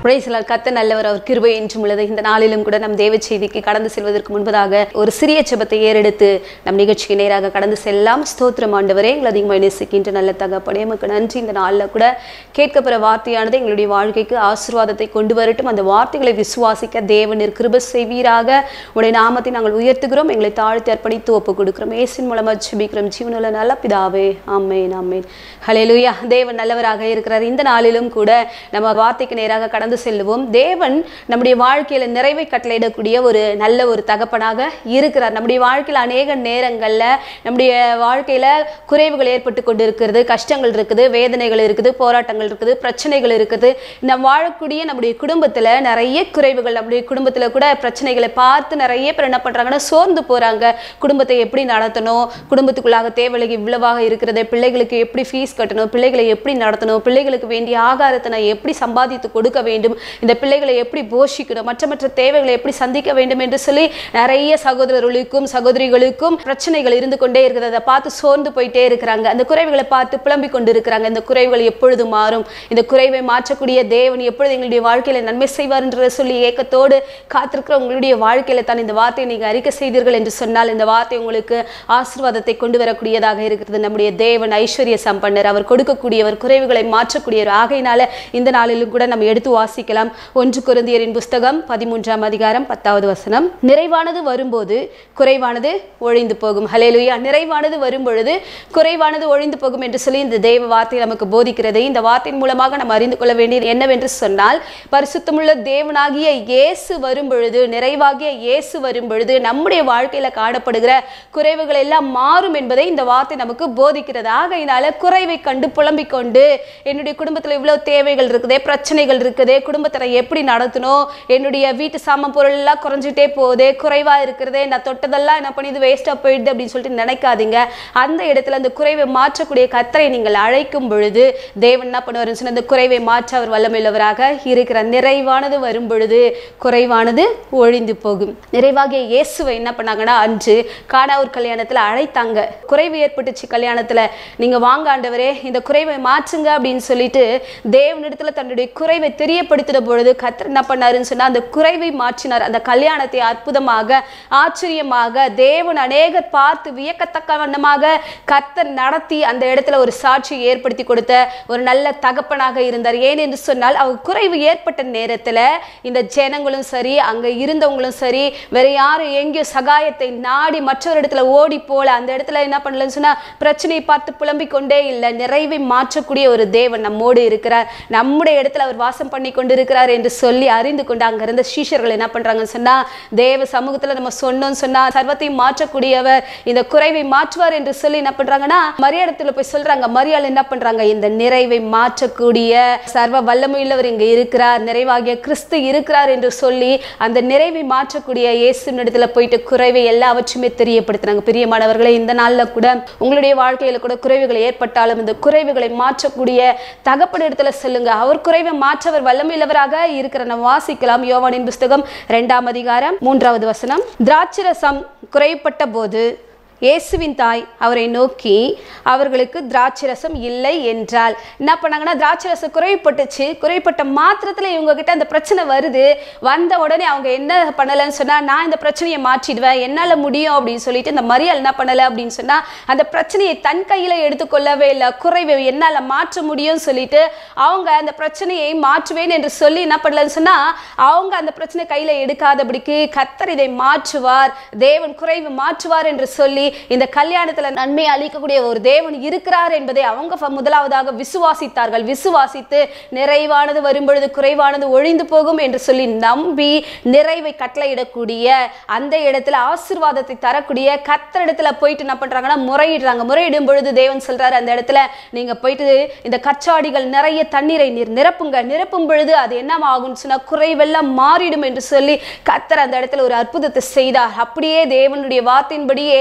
உடைசலால் கத்த நல்லவர் அவர் கிருபை என்றும் உள்ளது இந்த நாளிலும் கூட நம் தேவ செய்திக்கு கடந்து செல்வதற்கு முன்பதாக ஒரு சிறிய ஜெபத்தை ஏறெடுத்து நம் நிகழ்ச்சிக்கு நேராக கடந்து செல்லாம் ஸ்தோத்திரம் ஆண்டவரே எங்களை அதிகமாக நேசிக்கின்ற நல்ல தகப்பனே நமக்கு நன்றி இந்த நாளில் கூட கேட்கப்படுற வார்த்தையானது எங்களுடைய வாழ்க்கைக்கு ஆசீர்வாதத்தை கொண்டு வரட்டும் அந்த வார்த்தைகளை விசுவாசிக்க தேவனிர் கிருப செய்வீராக உடைய நாமத்தை நாங்கள் உயர்த்துகிறோம் எங்களை தாழ்த்தி அர்ப்பணித்து ஒப்பு கொடுக்கிறோம் ஏசின் மூலமாக ஜெபிக்கிறோம் ஜீவனுள்ள நல்ல பிதாவே ஆமேன் ஆமேன் ஹalleluya தேவன் நல்லவராக இருக்கிறார் இந்த நாளிலும் கூட நம்ம வார்த்தைக்கு நேராக கடந்து செல்லுவோம் தேவன் நம்முடைய வாழ்க்கையில நிறைவை கட்டளையிடக்கூடிய ஒரு நல்ல ஒரு தகப்பனாக இருக்கிறார் நம்முடைய வாழ்க்கையில அநேக நேரங்கள்ல நம்முடைய வாழ்க்கையில குறைவுகள் ஏற்பட்டு கொண்டு இருக்கிறது கஷ்டங்கள் இருக்குது வேதனைகள் இருக்குது போராட்டங்கள் இருக்குது பிரச்சனைகள் இருக்குது நம்ம வாழக்கூடிய நம்முடைய குடும்பத்துல நிறைய குறைவுகள் நம்முடைய குடும்பத்துல கூட பிரச்சனைகளை பார்த்து நிறைய பேர் என்ன பண்றாங்கன்னா சோர்ந்து போறாங்க குடும்பத்தை எப்படி நடத்தணும் குடும்பத்துக்குள்ளாக தேவைகள் இவ்வளவாக இருக்கிறது பிள்ளைகளுக்கு எப்படி ஃபீஸ் கட்டணும் பிள்ளைகளை எப்படி நடத்தணும் பிள்ளைகளுக்கு வேண்டிய ஆகாரத்தை நான் எப்படி சம்பாதித்து கொடுக்க வேண்டும் இந்த பிள்ளைகளை எப்படி போஷிக்கணும் மற்ற மற்ற தேவைகளை எப்படி சந்திக்க வேண்டும் என்று சொல்லி நிறைய சகோதரர்களுக்கும் சகோதரிகளுக்கும் பிரச்சனைகள் இருந்து கொண்டே இருக்குது அதை பார்த்து சோர்ந்து போயிட்டே இருக்கிறாங்க அந்த குறைவுகளை பார்த்து புலம்பிக் கொண்டு இருக்கிறாங்க இந்த குறைவுகள் எப்பொழுது மாறும் இந்த குறைவை மாற்றக்கூடிய தேவன் எப்பொழுது எங்களுடைய வாழ்க்கையில நன்மை செய்வார் என்று சொல்லி ஏக்கத்தோடு காத்திருக்கிற உங்களுடைய வாழ்க்கையில தான் இந்த வார்த்தையை நீங்க அறிக்கை செய்தீர்கள் என்று சொன்னால் இந்த வார்த்தை உங்களுக்கு ஆசீர்வாதத்தை கொண்டு வரக்கூடியதாக இருக்கிறது நம்முடைய தேவன் ஐஸ்வர்ய சம்பன்னர் அவர் கொடுக்கக்கூடியவர் குறைவுகளை மாற்றக்கூடியவர் ஆகையினால இந்த நாளிலும் கூட நம்ம எடுத்து வாசிக்கலாம் ஒன்று குருந்தியரின் புஸ்தகம் பதிமூன்றாம் அதிகாரம் பத்தாவது வசனம் நிறைவானது வரும்போது குறைவானது ஒழிந்து போகும் ஹலேலுயா நிறைவானது வரும் பொழுது குறைவானது ஒழிந்து போகும் என்று சொல்லி இந்த தேவ வார்த்தை நமக்கு போதிக்கிறது இந்த வார்த்தையின் மூலமாக நம்ம அறிந்து கொள்ள வேண்டியது என்னவென்று சொன்னால் பரிசுத்தமுள்ள தேவனாகிய இயேசு வரும் பொழுது நிறைவாகிய இயேசு வரும் பொழுது நம்முடைய வாழ்க்கையில காணப்படுகிற குறைவுகள் எல்லாம் மாறும் என்பதை இந்த வார்த்தை நமக்கு போதிக்கிறது ஆகையினால குறைவை கண்டு புலம்பிக் கொண்டு என்னுடைய குடும்பத்துல இவ்வளவு தேவைகள் இருக்குதே பிரச்சனைகள் இருக்குதே குடும்பத்தை நான் எப்படி நடத்தணும் என்னுடைய வீட்டு சாமான் பொருள் எல்லாம் குறைஞ்சிட்டே போகுதே குறைவா இருக்கிறதே நான் தொட்டதெல்லாம் என்ன பண்ணி இது வேஸ்டா போயிடுது அப்படின்னு சொல்லிட்டு நினைக்காதீங்க அந்த இடத்துல அந்த குறைவை மாற்றக்கூடிய கத்தரை நீங்கள் அழைக்கும் பொழுது தேவன் என்ன பண்ணுவாருன்னு சொன்னா அந்த குறைவை மாற்ற அவர் வல்லமையுள்ளவராக இருக்கிறார் நிறைவானது வரும் பொழுது குறைவானது ஒழிந்து போகும் நிறைவாகிய இயேசுவை என்ன பண்ணாங்கன்னா அன்று காணாவூர் கல்யாணத்துல அழைத்தாங்க குறைவு ஏற்பட்டுச்சு கல்யாணத்துல நீங்க வாங்க ஆண்டவரே இந்த குறைவை மாற்றுங்க அப்படின்னு சொல்லிட்டு தேவனிடத்துல தன்னுடைய குறைவை தெரியப்படுத்தின பொழுது கத்தர் என்ன பண்ணாருன்னு சொன்னா அந்த குறைவை மாற்றினார் அந்த கல்யாணத்தை அற்புதமாக ஆச்சரியமாக தேவன் அநேகர் பார்த்து வியக்கத்தக்க வண்ணமாக கத்தர் நடத்தி அந்த இடத்துல ஒரு சாட்சியை ஏற்படுத்தி கொடுத்த ஒரு நல்ல தகப்பனாக இருந்தார் ஏன் என்று சொன்னால் அவர் குறைவு ஏற்பட்ட நேரத்துல இந்த ஜனங்களும் சரி அங்க இருந்தவங்களும் சரி வேற யாரும் எங்கேயோ சகாயத்தை நாடி மற்றொரு இடத்துல ஓடி போல அந்த இடத்துல என்ன பண்ணலன்னு சொன்னா பிரச்சனையை பார்த்து புலம்பிக் கொண்டே இல்லை நிறைவை மாற்றக்கூடிய ஒரு தேவன் நம்மோடு இருக்கிறார் நம்முடைய இடத்துல அவர் வாசம் பண்ணி கொண்டு இருக்கிறார் என்று சொல்லி அறிந்து கொண்டு அங்க இருந்த சீஷர்கள் என்ன பண்றாங்கன்னு சொன்னா தேவ சமூகத்துல நம்ம சொன்னோம்னு சொன்னா சர்வத்தையும் மாற்றக்கூடியவர் இந்த குறைவை மாற்றுவார் என்று சொல்லி என்ன பண்றாங்கன்னா மரியாதத்துல போய் சொல்றாங்க மரியாள் என்ன பண்றாங்க இந்த நிறைவை மாற்றக்கூடிய சர்வ வல்லமையுள்ளவர் இங்க இருக்கிறார் நிறைவாகிய கிறிஸ்து இருக்கிறார் என்று சொல்லி அந்த நிறைவை மாற்றக்கூடிய இயேசு இடத்துல போயிட்டு குறைவை எல்லாவற்றையுமே தெரியப்படுத்துறாங்க பிரியமானவர்களே இந்த நாள்ல கூட உங்களுடைய வாழ்க்கையில கூட குறைவுகள் ஏற்பட்டாலும் இந்த குறைவுகளை மாற்றக்கூடிய தகப்பன் இடத்துல சொல்லுங்க அவர் குறைவை மாற்றவர் வல்லமையுள்ளவராக இருக்கிற நம்ம வாசிக்கலாம் யோவானின் புஸ்தகம் இரண்டாம் அதிகாரம் மூன்றாவது வசனம் திராட்சரசம் குறைப்பட்ட போது இயேசுவின் தாய் அவரை நோக்கி அவர்களுக்கு திராட்சரசம் இல்லை என்றால் என்ன பண்ணாங்கன்னா திராட்சரசம் குறைப்பட்டுச்சு குறைப்பட்ட மாத்திரத்தில் இவங்க கிட்ட அந்த பிரச்சனை வருது வந்த உடனே அவங்க என்ன பண்ணலைன்னு சொன்னா நான் இந்த பிரச்சனையை மாற்றிடுவேன் என்னால் முடியும் அப்படின்னு சொல்லிட்டு இந்த மரியாள் என்ன பண்ணலை அப்படின்னு சொன்னா அந்த பிரச்சனையை தன் கையில் எடுத்துக்கொள்ளவே இல்லை குறைவை என்னால் மாற்ற முடியும்னு சொல்லிட்டு அவங்க அந்த பிரச்சனையை மாற்றுவேன் என்று சொல்லி என்ன பண்ணலன்னு சொன்னா அவங்க அந்த பிரச்சனை கையில் எடுக்காதபடிக்கு கத்தர் இதை மாற்றுவார் தேவன் குறைவு மாற்றுவார் என்று சொல்லி இந்த கல்யாணத்துல நன்மை அளிக்கக்கூடிய ஒரு தேவன் இருக்கிறார் என்பதை அவங்க ஃப- முதலாவதாக விசுவாசித்தார்கள் விசுவாசித்து நிறைவானது வரும்பொழுது குறைவானது ஒழிந்து போகும் என்று சொல்லி நம்பி நிறைவை கட்டளையிடக்கூடிய அந்த இடத்துல ஆசீர்வாதத்தை தரக்கூடிய கத்தரிடத்துல போயிட்டு என்ன பண்றாங்கன்னா முறையிடுறாங்க முறையிடும் பொழுது தேவன் சொல்றாரு அந்த இடத்துல நீங்க போயிட்டு இந்த கச்சாடிகள் நிறைய தண்ணீரை நீர் நிரப்புங்க நிரப்பும் பொழுது அது என்ன ஆகும்னு சொன்னா குறைவெல்லாம் மாறிடும் என்று சொல்லி கத்தர் அந்த இடத்துல ஒரு அற்புதத்தை செய்தார் அப்படியே தேவனுடைய வார்த்தையின்படியே அங்க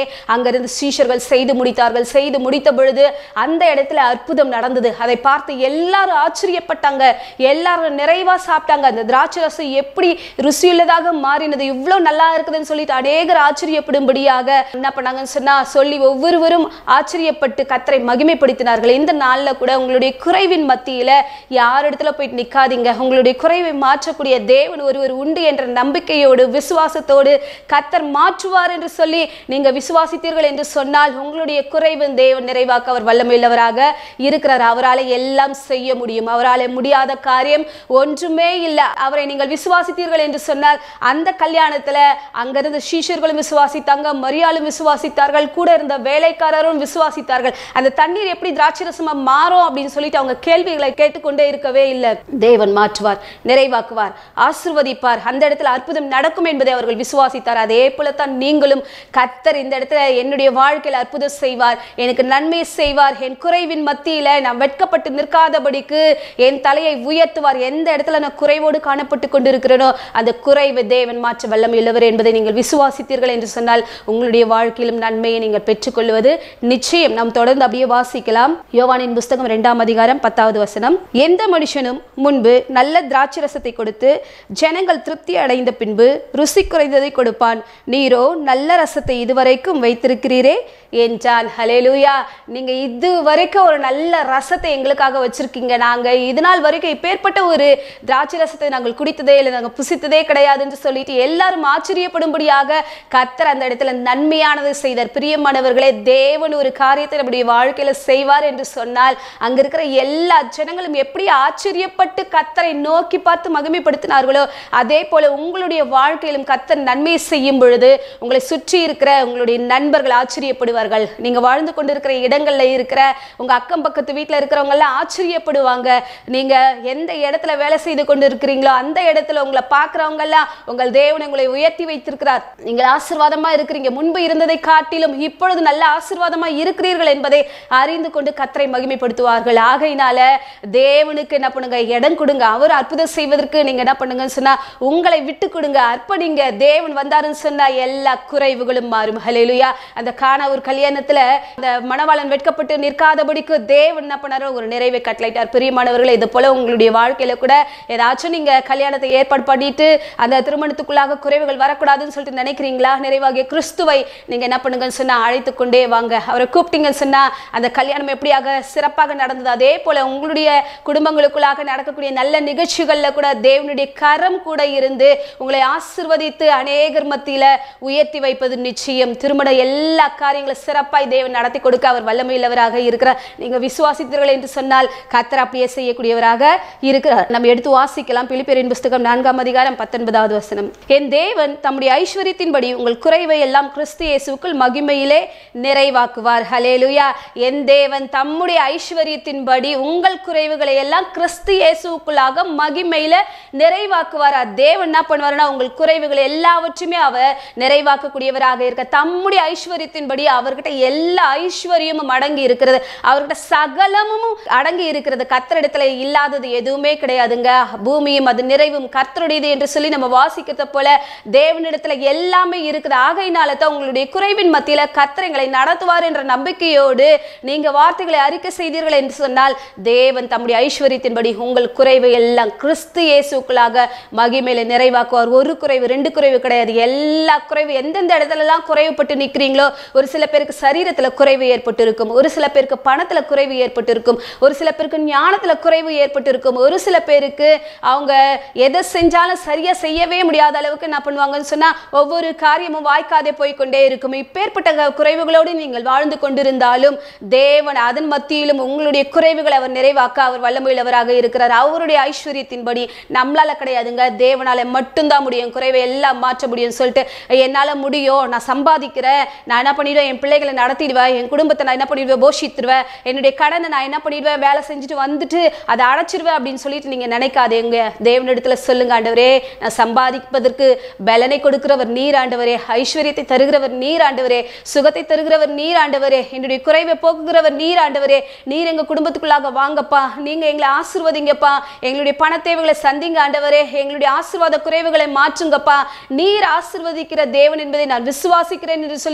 அங்கிருந்து சீஷர்கள் செய்து முடித்தார்கள் செய்து முடித்த பொழுது அந்த இடத்துல அற்புதம் நடந்தது அதை பார்த்து எல்லாரும் ஆச்சரியப்பட்டாங்க எல்லாரும் நிறைவா சாப்பிட்டாங்க அந்த திராட்சை ரசம் எப்படி ருசியுள்ளதாக மாறினது இவ்வளோ நல்லா இருக்குதுன்னு சொல்லிட்டு அநேகர் ஆச்சரியப்படும்படியாக என்ன பண்ணாங்கன்னு சொன்னா சொல்லி ஒவ்வொருவரும் ஆச்சரியப்பட்டு கத்தரை மகிமைப்படுத்தினார்கள் இந்த நாள்ல கூட உங்களுடைய குறைவின் மத்தியில யார் இடத்துல போயிட்டு நிக்காதீங்க உங்களுடைய குறைவை மாற்றக்கூடிய தேவன் ஒருவர் உண்டு என்ற நம்பிக்கையோடு விசுவாசத்தோடு கத்தர் மாற்றுவார் என்று சொல்லி நீங்க விசுவாசித்தீர்கள் என்று சொன்னால் உங்களுடைய குறைவு தேவன் நிறைவாக்க அவர் வல்லமையுள்ளவராக இருக்கிறார் அவரால் எல்லாம் செய்ய முடியும் அவரால் முடியாத காரியம் ஒன்றுமே இல்லை அவரை நீங்கள் விசுவாசித்தீர்கள் என்று சொன்னால் அந்த கல்யாணத்துல அங்கிருந்த சீஷர்களும் விசுவாசித்தாங்க மரியாளும் விசுவாசித்தார்கள் கூட இருந்த வேலைக்காரரும் விசுவாசித்தார்கள் அந்த தண்ணீர் எப்படி திராட்சை ரசமா மாறும் அப்படின்னு சொல்லிட்டு அவங்க கேள்விகளை கேட்டுக்கொண்டே இருக்கவே இல்லை தேவன் மாற்றுவார் நிறைவாக்குவார் ஆசிர்வதிப்பார் அந்த இடத்துல அற்புதம் நடக்கும் என்பதை அவர்கள் விசுவாசித்தார் அதே போலத்தான் நீங்களும் கத்தர் இந்த இடத்துல என்னுடைய வாழ்க்கையில் அற்புதம் செய்வார் எனக்கு நன்மை செய்வார் என் குறைவின் மத்தியில நான் வெட்கப்பட்டு நிற்காதபடிக்கு என் தலையை உயர்த்துவார் எந்த இடத்துல நான் குறைவோடு காணப்பட்டு கொண்டிருக்கிறேனோ அந்த குறைவை தேவன் மாற்ற வல்லமை உள்ளவர் என்பதை நீங்கள் விசுவாசித்தீர்கள் என்று சொன்னால் உங்களுடைய வாழ்க்கையிலும் நன்மையை நீங்கள் பெற்றுக்கொள்வது நிச்சயம் நாம் தொடர்ந்து அப்படியே வாசிக்கலாம் யோவானின் புஸ்தகம் இரண்டாம் அதிகாரம் பத்தாவது வசனம் எந்த மனுஷனும் முன்பு நல்ல திராட்சை ரசத்தை கொடுத்து ஜனங்கள் திருப்தி அடைந்த பின்பு ருசி குறைந்ததை கொடுப்பான் நீரோ நல்ல ரசத்தை இதுவரைக்கும் வைத்திருக்கிறீரே என்றான் ஹலேலூயா நீங்க இது வரைக்கும் ஒரு நல்ல ரசத்தை எங்களுக்காக வச்சிருக்கீங்க நாங்க இது நாள் வரைக்கும் இப்பேற்பட்ட ஒரு திராட்சை ரசத்தை நாங்கள் குடித்ததே இல்லை நாங்கள் புசித்ததே கிடையாதுன்னு சொல்லிட்டு எல்லாரும் ஆச்சரியப்படும்படியாக கத்தர் அந்த இடத்துல நன்மையானதை செய்தார் பிரியமானவர்களே தேவன் ஒரு காரியத்தை நம்முடைய வாழ்க்கையில செய்வார் என்று சொன்னால் அங்க இருக்கிற எல்லா ஜனங்களும் எப்படி ஆச்சரியப்பட்டு கத்தரை நோக்கி பார்த்து மகிமைப்படுத்தினார்களோ அதே போல உங்களுடைய வாழ்க்கையிலும் கத்தர் நன்மை செய்யும் பொழுது உங்களை சுற்றி இருக்கிற உங்களுடைய நண்பர்கள் ஆச்சரியப்படுவார்கள் நீங்க வாழ்ந்து கொண்டிருக்கிற இடங்கள்ல இருக்கிற உங்க அக்கம் பக்கத்து வீட்டுல இருக்கிறவங்க எல்லாம் ஆச்சரியப்படுவாங்க நீங்க எந்த இடத்துல வேலை செய்து கொண்டு இருக்கிறீங்களோ அந்த இடத்துல உங்களை பார்க்கறவங்க எல்லாம் உங்கள் தேவன் உங்களை உயர்த்தி வைத்திருக்கிறார் நீங்கள் ஆசீர்வாதமா இருக்கிறீங்க முன்பு இருந்ததை காட்டிலும் இப்பொழுது நல்ல ஆசீர்வாதமா இருக்கிறீர்கள் என்பதை அறிந்து கொண்டு கத்தரை மகிமைப்படுத்துவார்கள் ஆகையினால தேவனுக்கு என்ன பண்ணுங்க இடம் கொடுங்க அவர் அற்புதம் செய்வதற்கு நீங்க என்ன பண்ணுங்கன்னு சொன்னா உங்களை விட்டு கொடுங்க அர்ப்பணிங்க தேவன் வந்தாருன்னு சொன்னா எல்லா குறைவுகளும் மாறும் ஹலேலுயா அந்த காண ஒரு கல்யாணத்துல அந்த மணவாளன் வெட்கப்பட்டு நிற்காதபடிக்கு தேவன் என்ன பண்ணாரு ஒரு நிறைவை கட்டளைட்டார் பிரியமானவர்களே இது போல உங்களுடைய வாழ்க்கையில கூட ஏதாச்சும் நீங்க கல்யாணத்தை ஏற்பாடு பண்ணிட்டு அந்த திருமணத்துக்குள்ளாக குறைவுகள் வரக்கூடாதுன்னு சொல்லிட்டு நினைக்கிறீங்களா நிறைவாகிய கிறிஸ்துவை நீங்க என்ன பண்ணுங்கன்னு சொன்னா அழைத்து கொண்டே வாங்க அவரை கூப்பிட்டீங்கன்னு சொன்னா அந்த கல்யாணம் எப்படியாக சிறப்பாக நடந்தது அதே போல உங்களுடைய குடும்பங்களுக்குள்ளாக நடக்கக்கூடிய நல்ல நிகழ்ச்சிகள்ல கூட தேவனுடைய கரம் கூட இருந்து உங்களை ஆசிர்வதித்து அநேகர் மத்தியில உயர்த்தி வைப்பது நிச்சயம் திருமண எல்லா காரியங்களும் சிறப்பாய் தேவன் நடத்தி கொடுக்க அவர் வல்லமையுள்ளவராக இருக்கிறார் நீங்க விசுவாசித்தீர்கள் என்று சொன்னால் கத்தர் அப்படியே செய்யக்கூடியவராக இருக்கிறார் நம்ம எடுத்து வாசிக்கலாம் பிலிப்பியரின் புஸ்தகம் நான்காம் அதிகாரம் பத்தொன்பதாவது வசனம் என் தேவன் தம்முடைய ஐஸ்வர்யத்தின்படி உங்கள் குறைவை எல்லாம் கிறிஸ்து இயேசுக்குள் மகிமையிலே நிறைவாக்குவார் ஹலேலுயா என் தேவன் தம்முடைய ஐஸ்வர்யத்தின்படி உங்கள் குறைவுகளை எல்லாம் கிறிஸ்து இயேசுக்குள்ளாக மகிமையில நிறைவாக்குவார் தேவன் என்ன பண்ணுவாருன்னா உங்கள் குறைவுகள் எல்லாவற்றுமே அவர் நிறைவாக்கக்கூடியவராக இருக்க தம்முடைய ஐஸ்வர்யத்தின்படி அவர்கிட்ட எல்லா ஐஸ்வர்யமும் அடங்கி இருக்கிறது அவர்கிட்ட சகலமும் அடங்கி இருக்கிறது கத்தரிடத்துல இல்லாதது எதுவுமே கிடையாதுங்க பூமியும் அது நிறைவும் கர்த்தருடையது என்று சொல்லி நம்ம வாசிக்கிறத போல தேவனிடத்துல எல்லாமே இருக்குது ஆகையினால தான் உங்களுடைய குறைவின் மத்தியில கத்திரங்களை நடத்துவார் என்ற நம்பிக்கையோடு நீங்க வார்த்தைகளை அறிக்கை செய்தீர்கள் என்று சொன்னால் தேவன் தம்முடைய ஐஸ்வர்யத்தின்படி உங்கள் குறைவை எல்லாம் கிறிஸ்து இயேசுக்குள்ளாக மகிமையில நிறைவாக்குவார் ஒரு குறைவு ரெண்டு குறைவு கிடையாது எல்லா குறைவு எந்தெந்த இடத்துல எல்லாம் குறைவுபட்டு நிற்கிறீங்களோ ஒரு சில பேருக்கு சரீரத்துல குறைவு ஏற்பட்டு இருக்கும் ஒரு சில பேருக்கு பணத்துல குறைவு ஏற்பட்டு இருக்கும் ஒரு சில பேருக்கு ஞானத்துல குறைவு ஏற்பட்டு இருக்கும் ஒரு சில பேருக்கு அவங்க எதை செஞ்சாலும் சரியா செய்யவே முடியாத அளவுக்கு என்ன பண்ணுவாங்கன்னு சொன்னா ஒவ்வொரு காரியமும் வாய்க்காதே போய் கொண்டே இருக்கும் இப்பேற்பட்ட க- குறைவுகளோடு நீங்கள் வாழ்ந்து கொண்டிருந்தாலும் தேவன் அதன் மத்தியிலும் உங்களுடைய குறைவுகளை அவர் நிறைவாக்க அவர் வல்லமையுள்ளவராக இருக்கிறார் அவருடைய ஐஸ்வர்யத்தின்படி நம்மளால கிடையாதுங்க தேவனால மட்டும்தான் முடியும் குறைவை எல்லாம் மாற்ற முடியும்னு சொல்லிட்டு என்னால முடியும் நான் சம்பாதிக்கிறேன் நான் என்ன பண்ணிடுவேன் என் பிள்ளைகளை நடத்திடுவேன் என் குடும்பத்தை நான் என்ன பண்ணிடுவேன் போஷித்துருவேன் என்னுடைய கடனை நான் என்ன பண்ணிடுவேன் வேலை செஞ்சுட்டு வந்துட்டு அதை அடைச்சிருவேன் அப்படின்னு சொல்லிட்டு நீங்க நினைக்காதீங்க தேவனிடத்துல சொல்லுங்க ஆண்டவரே நான் சம்பாதிப்பதற்கு பலனை கொடுக்கிறவர் நீர் ஆண்டவரே ஐஸ்வர்யத்தை தருகிறவர் நீர் ஆண்டவரே சுகத்தை தருகிறவர் நீர் ஆண்டவரே என்னுடைய குறைவை போக்குகிறவர் நீர் ஆண்டவரே நீர் எங்க குடும்பத்துக்குள்ளாக வாங்கப்பா நீங்க எங்களை ஆசிர்வதிங்கப்பா எங்களுடைய பண தேவைகளை சந்திங்க ஆண்டவரே எங்களுடைய ஆசீர்வாத குறைவுகளை மாற்றுங்கப்பா நீர் ஆசிர்வதிக்கிற தேவன் என்பதை நான் விசுவாசிக்கிறேன் என்று சொல்லி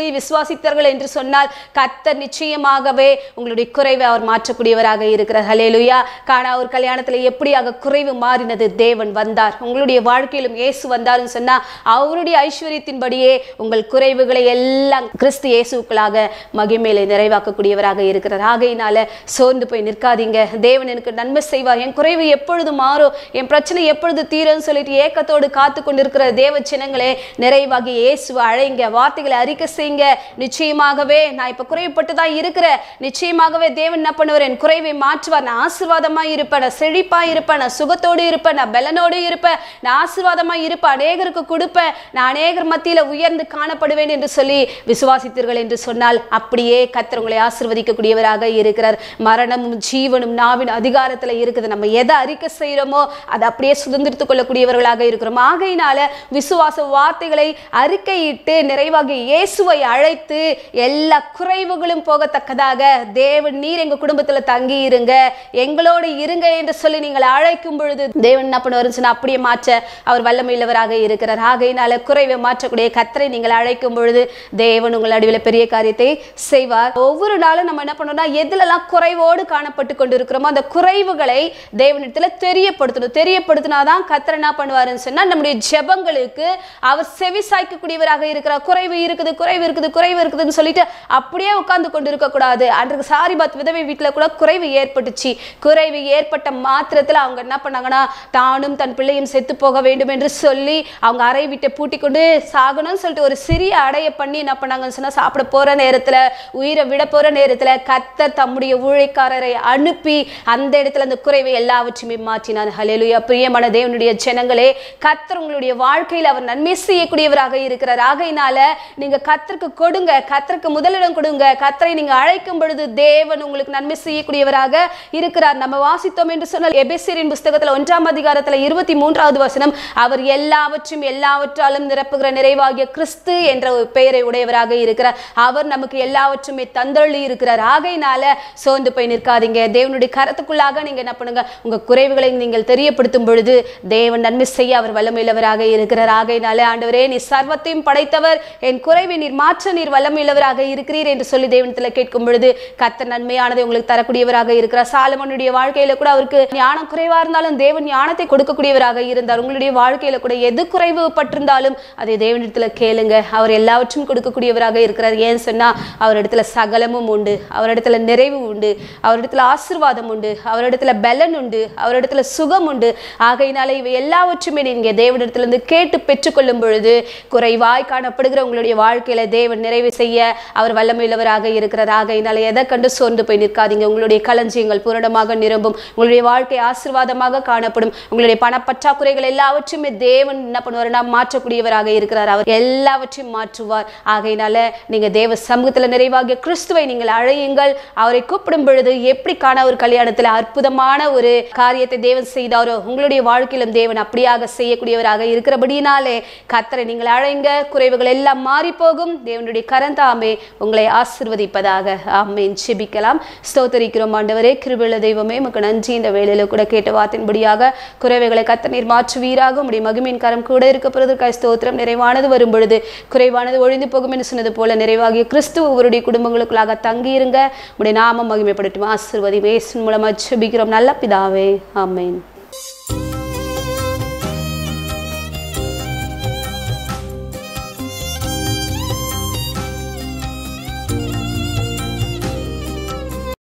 சொல்லி விசுவாசித்தார்கள் என்று சொன்னால் கத்தர் நிச்சயமாகவே உங்களுடைய குறைவை அவர் மாற்றக்கூடியவராக இருக்கிறார் ஹலேலுயா காணா ஒரு கல்யாணத்துல எப்படியாக குறைவு மாறினது தேவன் வந்தார் உங்களுடைய வாழ்க்கையிலும் இயேசு வந்தார்னு சொன்னா அவருடைய ஐஸ்வர்யத்தின்படியே உங்கள் குறைவுகளை எல்லாம் கிறிஸ்து இயேசுக்களாக மகிமையில நிறைவாக்கக்கூடியவராக இருக்கிறார் ஆகையினால சோர்ந்து போய் நிற்காதீங்க தேவன் எனக்கு நன்மை செய்வார் என் குறைவு எப்பொழுது மாறும் என் பிரச்சனை எப்பொழுது தீரும்னு சொல்லிட்டு ஏக்கத்தோடு காத்து கொண்டிருக்கிற தேவ சின்னங்களே நிறைவாகி இயேசுவை அழைங்க வார்த்தைகளை அறிக்கை செய்யுங்க நிச்சயமாகவே நான் இப்ப குறைவுபட்டு தான் இருக்கிறேன் நிச்சயமாகவே தேவன் என்ன பண்ணுவார் என் குறைவை மாற்றுவார் நான் ஆசீர்வாதமா இருப்பேன் நான் செழிப்பா இருப்பேன் நான் சுகத்தோடு இருப்பேன் நான் பலனோடு இருப்பேன் நான் ஆசீர்வாதமா இருப்பேன் அநேகருக்கு கொடுப்பேன் நான் அநேகர் மத்தியில உயர்ந்து காணப்படுவேன் என்று சொல்லி விசுவாசித்தீர்கள் என்று சொன்னால் அப்படியே கத்தர் உங்களை ஆசீர்வதிக்கக்கூடியவராக இருக்கிறார் மரணமும் ஜீவனும் நாவின் அதிகாரத்துல இருக்குது நம்ம எதை அறிக்கை செய்யறோமோ அதை அப்படியே சுதந்திரத்துக் கொள்ளக்கூடியவர்களாக இருக்கிறோம் ஆகையினால விசுவாச வார்த்தைகளை அறிக்கையிட்டு நிறைவாகி இயேசுவை அழைத்து எல்லா குறைவுகளும் போகத்தக்கதாக தேவன் நீர் எங்க குடும்பத்துல தங்கி இருங்க எங்களோடு இருங்க என்று சொல்லி நீங்கள் அழைக்கும் பொழுது தேவன் என்ன பண்ணுவாருன்னு சொன்னா அப்படியே மாற்ற அவர் வல்லமையுள்ளவராக இருக்கிறார் ஆகையினால குறைவை மாற்றக்கூடிய கத்தரை நீங்கள் அழைக்கும் பொழுது தேவன் உங்கள் நடுவில் பெரிய காரியத்தை செய்வார் ஒவ்வொரு நாளும் நம்ம என்ன பண்ணோம்னா எதுலெல்லாம் குறைவோடு காணப்பட்டு கொண்டு இருக்கிறோமோ அந்த குறைவுகளை தேவனிடத்துல தெரியப்படுத்தணும் தெரியப்படுத்தினாதான் கத்தர் என்ன பண்ணுவாருன்னு சொன்னா நம்முடைய ஜெபங்களுக்கு அவர் செவி சாய்க்கக்கூடியவராக இருக்கிறார் குறைவு இருக்குது குறைவு இருக்குது குறைவு இருக்குதுன்னு சொல்லிட்டு அப்படியே உட்கார்ந்து கொண்டு இருக்கக்கூடாது அன்றைக்கு சாரிபாத் விதவை வீட்டுல கூட குறைவு ஏற்பட்டுச்சு குறைவு ஏற்பட்ட மாத்திரத்துல அவங்க என்ன பண்ணாங்கன்னா தானும் தன் பிள்ளையும் செத்து போக வேண்டும் என்று சொல்லி அவங்க அறை வீட்டை பூட்டி கொண்டு சாகணும்னு சொல்லிட்டு ஒரு சிறிய அடைய பண்ணி என்ன பண்ணாங்கன்னு சொன்னா சாப்பிட போற நேரத்துல உயிரை விட போற நேரத்துல கத்தர் தம்முடைய ஊழியக்காரரை அனுப்பி அந்த இடத்துல அந்த குறைவை எல்லாவற்றையுமே மாற்றினார் ஹalleluya பிரியமான தேவனுடைய ஜனங்களே கத்தர் உங்களுடைய வாழ்க்கையில் அவர் நன்மை செய்யக்கூடியவராக இருக்கிறார் ஆகையினால நீங்க கத்தருக்கு கொடுங்க கத்தருக்கு முதலிடம் கொடுங்க கத்தரை நீங்க அழைக்கும் பொழுது தேவன் உங்களுக்கு நன்மை செய்யக்கூடியவராக இருக்கிறார் நம்ம வாசித்தோம் என்று சொன்னால் எபேசியரின் புஸ்தகத்துல ஒன்றாம் அதிகாரத்துல இருபத்தி மூன்றாவது வசனம் அவர் எல்லாவற்றும் எல்லாவற்றாலும் நிரப்புகிற நிறைவாகிய கிறிஸ்து என்ற ஒரு பெயரை உடையவராக இருக்கிறார் அவர் நமக்கு எல்லாவற்றுமே தந்தள்ளி இருக்கிறார் ஆகையினால சோர்ந்து போய் நிற்காதீங்க தேவனுடைய கரத்துக்குள்ளாக நீங்க என்ன பண்ணுங்க உங்க குறைவுகளை நீங்கள் தெரியப்படுத்தும் பொழுது தேவன் நன்மை செய்ய அவர் வல்லமையுள்ளவராக இருக்கிறார் ஆகையினால ஆண்டவரே நீ சர்வத்தையும் படைத்தவர் என் குறைவை நீர் மாற்ற நீர் வல்லமையுள்ளவராக இருக்கிறீர் என்று சொல்லி தேவனத்துல கேட்கும் பொழுது கத்த நன்மையானதை உங்களுக்கு தரக்கூடியவராக இருக்கிறார் சாலமனுடைய வாழ்க்கையில கூட அவருக்கு ஞானம் குறைவா இருந்தாலும் தேவன் ஞானத்தை கொடுக்கக்கூடியவராக இருந்தார் உங்களுடைய வாழ்க்கையில கூட எது குறைவு பட்டிருந்தாலும் அதை தேவனிடத்துல கேளுங்க அவர் எல்லாவற்றும் கொடுக்கக்கூடியவராக இருக்கிறார் ஏன் சொன்னா அவரிடத்துல சகலமும் உண்டு அவரிடத்துல நிறைவு உண்டு அவரிடத்துல ஆசீர்வாதம் உண்டு அவரிடத்துல பலன் உண்டு அவரிடத்துல சுகம் உண்டு ஆகையினால இவை எல்லாவற்றுமே நீங்க தேவனிடத்திலிருந்து கேட்டு பெற்றுக்கொள்ளும் பொழுது குறைவாய் காணப்படுகிற உங்களுடைய வாழ்க்கையில தேவன் நிறைவு செய்ய அவர் வல்லமையுள்ளவராக இருக்கிறார் ஆகையினால எதை கண்டு சோர்ந்து போய் நிற்காதீங்க உங்களுடைய களஞ்சியங்கள் பூரணமாக நிரம்பும் உங்களுடைய வாழ்க்கை ஆசீர்வாதமாக காணப்படும் உங்களுடைய பணப்பற்றாக்குறைகள் எல்லாவற்றையுமே தேவன் என்ன பண்ணுவார்னா மாற்றக்கூடியவராக இருக்கிறார் அவர் எல்லாவற்றையும் மாற்றுவார் ஆகையினால நீங்க தேவ சமூகத்துல நிறைவாகிய கிறிஸ்துவை நீங்கள் அழையுங்கள் அவரை கூப்பிடும் பொழுது எப்படி காண ஒரு கல்யாணத்துல அற்புதமான ஒரு காரியத்தை தேவன் செய்தாரோ உங்களுடைய வாழ்க்கையிலும் தேவன் அப்படியாக செய்யக்கூடியவராக இருக்கிறபடியினாலே கத்தரை நீங்கள் அழைங்க குறைவுகள் எல்லாம் மாறி போகும் தேவனுடைய கரந்தாமே உங்களை ஆசிர்வதிப்பதாக ஆமேன் செபிக்கலாம் ஸ்தோத்தரிக்கிறோம் ஆண்டவரே கிருபுள்ள தெய்வமே உமக்கு நன்றி இந்த வேளையில கூட கேட்ட வார்த்தையின்படியாக குறைவுகளை கத்த நீர் மாற்றுவீராக உடைய மகிமின் கரம் கூட இருக்கப்படுவதற்காக ஸ்தோத்திரம் நிறைவானது வரும் பொழுது குறைவானது ஒழிந்து போகும் என்று சொன்னது போல நிறைவாகிய கிறிஸ்துவ ஒருவருடைய குடும்பங்களுக்குள்ளாக தங்கியிருங்க உடைய நாமம் மகிமைப்படட்டும் ஆசிர்வதி மேசன் மூலமா செபிக்கிறோம் நல்ல பிதாவே ஆமேன்